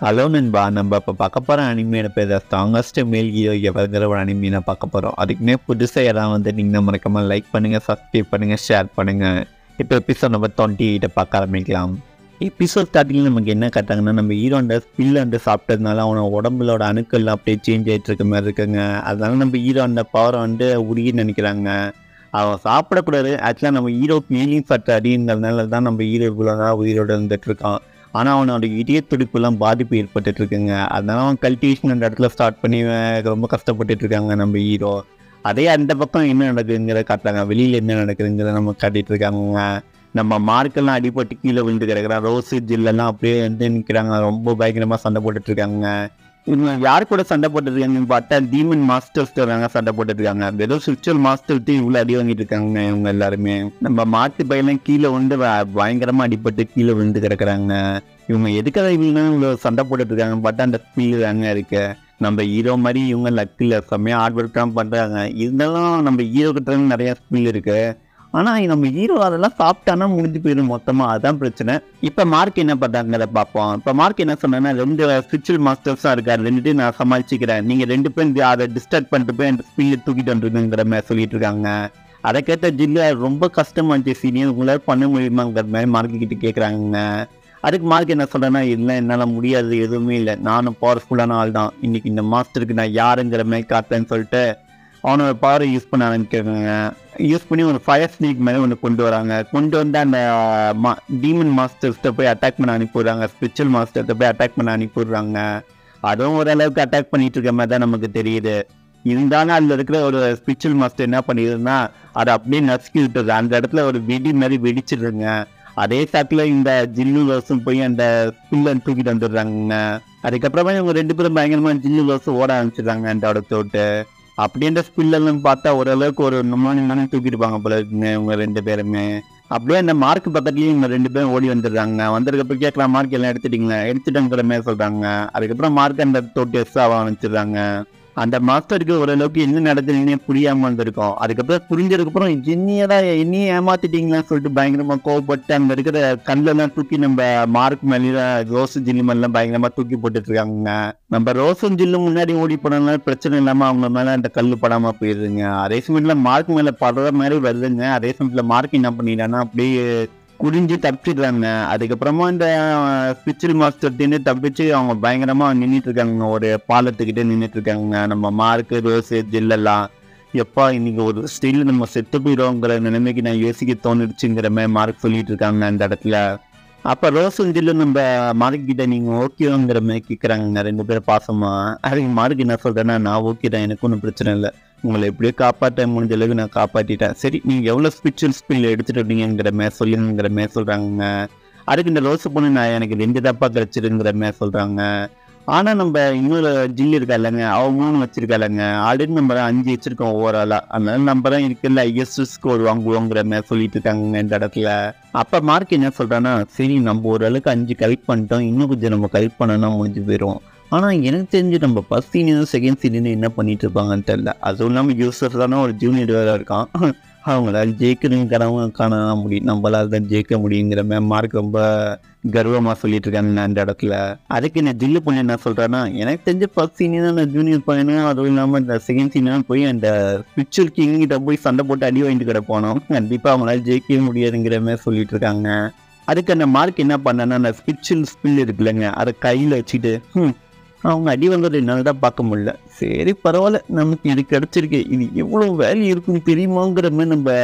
Hello நண்பா நம்ம இப்போ பார்க்க போகிற அனிமையான பேர் ஸ்ட்ராங்கஸ்ட் மேல் ஹீரோ எவங்கிற ஒரு அனிமையை பார்க்க போகிறோம் அதுக்குமே புதுசாக யாராவது வந்து நீங்கள் மறக்காமல் லைக் பண்ணுங்கள் சப்ஸ்கிரைப் பண்ணுங்கள் ஷேர் பண்ணுங்கள் இப்போ எபிசோட் நம்பர் டுவெண்ட்டி எயிட்டை பார்க்க ஆரம்பிக்கலாம் எபிசோட் ஸ்டார்டிங்கில் நமக்கு என்ன காட்டாங்கன்னா நம்ம ஹீரோண்ட ஸ்பில் வந்து சாப்பிட்டதுனால அவனோட உடம்புலோட அணுக்கள்லாம் அப்படியே சேஞ்ச் ஆகிட்டு இருக்க மாதிரி இருக்குங்க அதனால நம்ம ஹீரோ அந்த பவரை வந்து உருகி நினைக்கிறாங்க அவன் சாப்பிடக்கூடாது ஆக்சுவலாக நம்ம ஹீரோ மேலியும் சற்று அடிங்கிறதுனால தான் நம்ம ஹீரோ இவ்வளோ நாள் உயிரோட இருந்துட்டு இருக்கான் ஆனால் அவனோட இதய துடிப்புலாம் பாதிப்பு ஏற்பட்டுட்டு இருக்குங்க அதனால அவன் கல்டிவேஷன் அந்த இடத்துல ஸ்டார்ட் பண்ணி அஹ், ரொம்ப கஷ்டப்பட்டுட்டு இருக்காங்க நம்ம ஹீரோ அதே அந்த பக்கம் என்ன நடக்குதுங்கிறத காட்டுறாங்க வெளியில் என்ன நடக்குதுங்கிறத நம்ம காட்டிட்டு இருக்காங்க நம்ம மார்க்கெல்லாம் அடிபட்டு கீழே விழுந்து கிடக்குறான் ரோஸு ஜில்லெல்லாம் அப்படியே வந்து நிற்கிறாங்க ரொம்ப பயங்கரமாக சண்டை போட்டுட்டு இருக்காங்க இவங்க யார் கூட சண்டை போட்டுருக்காங்கன்னு பார்த்தா டீமன் மாஸ்டர்ஸ் வராங்க சண்டை போட்டுருக்காங்க வெறும் சுவிச்சுவல் மாஸ்டர்ஸ் இவ்வளோ அடி வாங்கிட்டு இருக்காங்க இவங்க எல்லாருமே நம்ம மாட்டு பையெல்லாம் கீழே வந்து வ- பயங்கரமா அடிபட்டு கீழே விழுந்து கிடக்குறாங்க இவங்க எதுக்காக இவங்க இவ்வளோ சண்டை போட்டுட்டு இருக்காங்கன்னு பார்த்தா அந்த ஸ்பீடு தாங்க இருக்கு நம்ம ஹீரோ மாதிரி இவங்க லக்கில் செம்மையாக ஹார்ட் ஒர்க் தான் பண்ணுறாங்க இருந்தாலும் நம்ம ஹீரோ கிட்ட இருந்து நிறைய ஸ்பீல் இருக்கு ஆனால் நம்ம ஹீரோ அதெல்லாம் சாப்பிட்டானா முடிஞ்சு போயிடும் மொத்தமாக அதான் பிரச்சனை இப்போ மார்க் என்ன பண்ணுறாங்கிறத பார்ப்போம் இப்போ மார்க் என்ன சொன்னேன்னா ரெண்டு ஸ்பிரிச்சுவல் மாஸ்டர்ஸாக இருக்காரு ரெண்டுத்தையும் நான் சமாளிச்சுக்கிறேன் நீங்கள் ரெண்டு பேரும் தி- அதை டிஸ்டர்ப் பண்ணிட்டு போய் அந்த ஸ்பீலை தூக்கிட்டு வந்துருங்கிற மாதிரி சொல்லிட்டு இருக்காங்க அதை கேட்ட ஜில்லு ரொம்ப கஷ்டமா இருந்துச்சு சீனியர் உங்களால் பண்ண முடியுமாங்கிற மாதிரி மார்க் கிட்ட கேட்குறாங்க அதுக்கு மார்க் என்ன சொல்கிறேன்னா இல்லை என்னால் முடியாது எதுவுமே இல்லை நானும் பவர்ஃபுல்லான ஆள் தான் இன்னைக்கு இந்த மாஸ்டருக்கு நான் யாருங்கிற மாதிரி காட்டுறேன்னு சொல்லிட்டு அவனோட பவரை யூஸ் பண்ண ஆரம்பிக்கிறாங்க யூஸ் பண்ணி ஒரு ஃபயர் ஸ்னேக் மாதிரி ஒன்று கொண்டு வராங்க கொண்டு வந்து அந்த மா டீமன் மாஸ்டர்ஸ்கிட்ட போய் அட்டாக் பண்ண அனுப்பிவிடுறாங்க ஸ்பிரிச்சுவல் மாஸ்டர்கிட்ட போய் அட்டாக் பண்ண அனுப்பிவிடுறாங்க அதுவும் ஓரளவுக்கு அட்டாக் பண்ணிட்டு இருக்க மாதிரி தான் நமக்கு தெரியுது இருந்தாலும் அதில் இருக்கிற ஒரு ஸ்பிரிச்சுவல் மாஸ்டர் என்ன பண்ணிடுதுன்னா அதை அப்படியே நசுக்கி விட்டுருது அந்த இடத்துல ஒரு வெடி மாதிரி வெடிச்சிடுறங்க அதே சாக்கில் இந்த ஜில்லு ரோஸும் போய் அந்த ஸ்பில்லை தூக்கிட்டு வந்துடுறாங்க அதுக்கப்புறமா இவங்க ரெண்டு பேரும் பயங்கரமா ஜில்லு ரோஸும் ஓட ஆரம்பிச்சிடுறாங்க அந்த இடத்த விட்டு அப்படியே அந்த ஸ்பில்லெல்லாம் பார்த்தா ஓரளவுக்கு ஒரு நிமிடம் தூக்கிட்டுப்பாங்க போல இருக்குங்க இவங்க ரெண்டு பேருமே அப்படியே அந்த மார்க் பக்கத்துலயும் இவங்க ரெண்டு பேரும் ஓடி வந்துடுறாங்க வந்ததுக்கப்புறம் கேட்கலாம் மார்க் எல்லாம் எடுத்துட்டீங்களா எடுத்துட்டேங்கிற மாதிரி சொல்றாங்க அதுக்கப்புறம் மார்க் அந்த தொட்டு எஸ் ஆக ஆரம்பிச்சிடுறாங்க அந்த மாஸ்டருக்கு ஓரளவுக்கு என்ன நடக்குதுன்னே புரியாம வந்திருக்கும் அதுக்கப்புறம் புரிஞ்சதுக்கப்புறம் என்னையடா என்னையே ஏமாத்திட்டீங்களான்னு சொல்லிட்டு பயங்கரமா கோவப்பட்டு அங்க இருக்கிற கல்லெல்லாம் தூக்கி நம்ம மார்க் மேல ரோஸு ஜில்லு மேலாம் பயங்கரமா தூக்கி போட்டுட்டு இருக்காங்க நம்ம ரோஸும் ஜில்லும் முன்னாடி ஓடி போனதுனால பிரச்சனை இல்லாம அவங்க மேல அந்த கல்லு படாம போயிருதுங்க அதே சமயத்துல மார்க் மேல படுற மாதிரி வருதுங்க அதே சமயத்துல மார்க் என்ன பண்ணிட்டான்னா அப்படியே குடிஞ்சு தப்பிச்சிடுறாங்க அதுக்கப்புறமா இந்த ஸ்பிரிச்சுவல் மாஸ்டர் தின்னு தப்பிச்சு அவங்க பயங்கரமா நின்றுட்டு இருக்காங்க ஒரு பாலத்துக்கிட்டே நின்றுட்டு இருக்காங்க நம்ம மார்க் ரோஸு ஜில்லெல்லாம் எப்பா இன்னைக்கு ஒரு ஸ்டில் நம்ம செத்து போயிடுவோங்கிற நிலைமைக்கு நான் யோசிக்க தோணுடுச்சுங்கிற மாதிரி மார்க் சொல்லிட்டு இருக்காங்க அந்த இடத்துல அப்ப ரோஸும் ஜில்லும் நம்ம மார்க் கிட்ட நீங்க ஓகேங்கிற மாதிரி கேட்குறாங்க ரெண்டு பேரும் பாசமா அதுக்கு மார்க் என்ன சொல்றேன்னா நான் ஓகே தான் எனக்கு ஒன்றும் பிரச்சனை இல்லை உங்களை எப்படியோ காப்பாற்ற முடிஞ்ச அளவுக்கு நான் காப்பாற்றிட்டேன் சரி நீங்கள் எவ்வளோ ஸ்பிரிச்சுவல் ஸ்பில் எடுத்துட்டு வந்தீங்கிற மாதிரி சொல்லுங்கிற மாதிரி சொல்கிறாங்க அதுக்கு இந்த ரோஸ் பொண்ணு நான் எனக்கு ரெண்டு தப்பா கிடச்சிருங்கிற மாதிரி சொல்கிறாங்க ஆனால் நம்ம இன்னொரு ஜில் இருக்கா இல்லைங்க அவ மூணு வச்சிருக்கா இல்லைங்க ஆல்ரெடி நம்ம தான் அஞ்சு வச்சிருக்கோம் ஓவராலாக அதனால நம்ம தான் இருக்குல்ல ஐஎஸ் ஸ்கோர் வாங்குவோங்கிற மாதிரி சொல்லிட்டு இருக்காங்க இந்த இடத்துல அப்போ மார்க் என்ன சொல்கிறான்னா சரி நம்ம ஓரளவுக்கு அஞ்சு கலெக்ட் பண்ணிட்டோம் இன்னும் கொஞ்சம் நம்ம கலெக்ட் பண்ணோன்னா முடிஞ்சு போயிடும் ஆனால் எனக்கு தெரிஞ்சு நம்ம ஃபர்ஸ்ட் சீனியர் செகண்ட் சீனியர் என்ன பண்ணிட்டு இருப்பாங்கன்னு தெரியல அதுவும் இல்லாமல் யூசர்ஸ் தானே ஒரு ஜூனியர் வேறு இருக்கான் அவங்களால ஜெயிக்கணும் கனவு காணலாம் முடியும் நம்மளால தான் ஜெயிக்க முடியுங்கிற மாதிரி மார்க் ரொம்ப கர்வமாக சொல்லிட்டு இருக்காங்க அந்த இடத்துல அதுக்கு என்ன ஜில்லு பொண்ணு என்ன சொல்கிறேன்னா எனக்கு தெரிஞ்ச ஃபர்ஸ்ட் சீனியர் அந்த ஜூனியர் பையனு அதுவும் இல்லாமல் இந்த செகண்ட் சீனியர் போய் அந்த பிக்சர் கிங்கிட்ட போய் சண்டை போட்டு அடி வாங்கிட்டு கிடப்போனோம் கண்டிப்பாக அவங்களால ஜெயிக்கவே முடியாதுங்கிற மாதிரி சொல்லிட்டு இருக்காங்க அதுக்கு அந்த மார்க் என்ன பண்ணனா அந்த ஸ்பிரிச்சுவல் ஸ்பில் இருக்குல்லங்க அதை கையில் வச்சுட்டு "ஹம், அவங்க அடி வாங்குறது என்னால் தான் பார்க்க முடியல சரி பரவாயில்ல நமக்கு இது கிடச்சிருக்கு இது எவ்வளோ வேல்யூ இருக்குன்னு தெரியுமாங்கிற மாதிரி நம்ம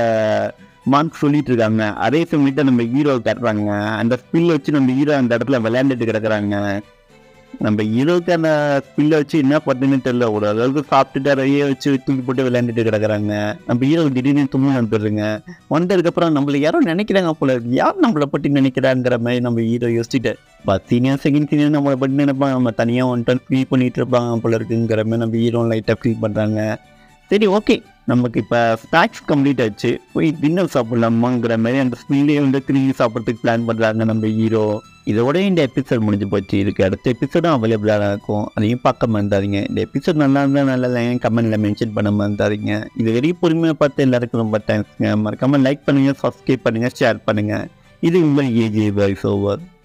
மார்க் சொல்லிட்டு இருக்காங்க அதே சமயத்தில் நம்ம ஹீரோ கட்டுறாங்க அந்த ஸ்பில் வச்சு நம்ம ஹீரோ அந்த இடத்துல விளையாண்டுட்டு கிடக்குறாங்க நம்ம ஹீரோக்கு அந்த ஸ்பில்லை வச்சு என்ன பண்ணுன்னு தெரியல ஒரு அளவுக்கு சாப்பிட்டுட்டு அதையே வச்சு தூக்கி போட்டு விளையாண்டுட்டு கிடக்குறாங்க நம்ம ஹீரோ திடீர்னு தும்மி வந்துடுறோங்க வந்ததுக்கப்புறம் நம்மள யாரோ நினைக்கிறாங்க போல இருக்கு. யார் நம்மளை பற்றி நினைக்கிறாங்கிற மாதிரி நம்ம ஹீரோ யோசிச்சுட்டு ஃபர்ஸ்ட் சீனியர் செகண்ட் சீனியர் நம்மளை பற்றி நினைப்பாங்க நம்ம தனியாக ஒன் ஃபீல் பண்ணிட்டு இருப்பாங்க போல இருக்குங்கிற மாதிரி நம்ம ஹீரோ லைட்டாக ஃபீல் பண்ணுறாங்க சரி ஓகே நமக்கு இப்போ ஸ்நாக்ஸ் கம்ப்ளீட் ஆச்சு போய் டின்னர் சாப்பிடலாமாங்கிற மாதிரி அந்த ஸ்மெல்லே வந்து திரும்பி சாப்பிட்றதுக்கு பிளான் பண்ணுறாங்க நம்ம ஹீரோ இதோட இந்த எபிசோட் முடிஞ்சு போச்சு இதுக்கு அடுத்த எபிசோடும் அவைலபிளாக இருக்கும் அதையும் பார்க்க மறந்தாதீங்க இந்த எபிசோட் நல்லா இருந்தால் நல்லா இல்லைங்க கமெண்ட்டில் மென்ஷன் பண்ண மறந்தாதீங்க இது வரையும் பொறுமையாக பார்த்து எல்லாருக்கும் ரொம்ப தேங்க்ஸ்ங்க மறக்காமல் லைக் பண்ணுங்கள் சப்ஸ்கிரைப் பண்ணுங்கள் ஷேர் பண்ணுங்கள் இது உங்கள் ஏஜே வாய்ஸ் ஓவர்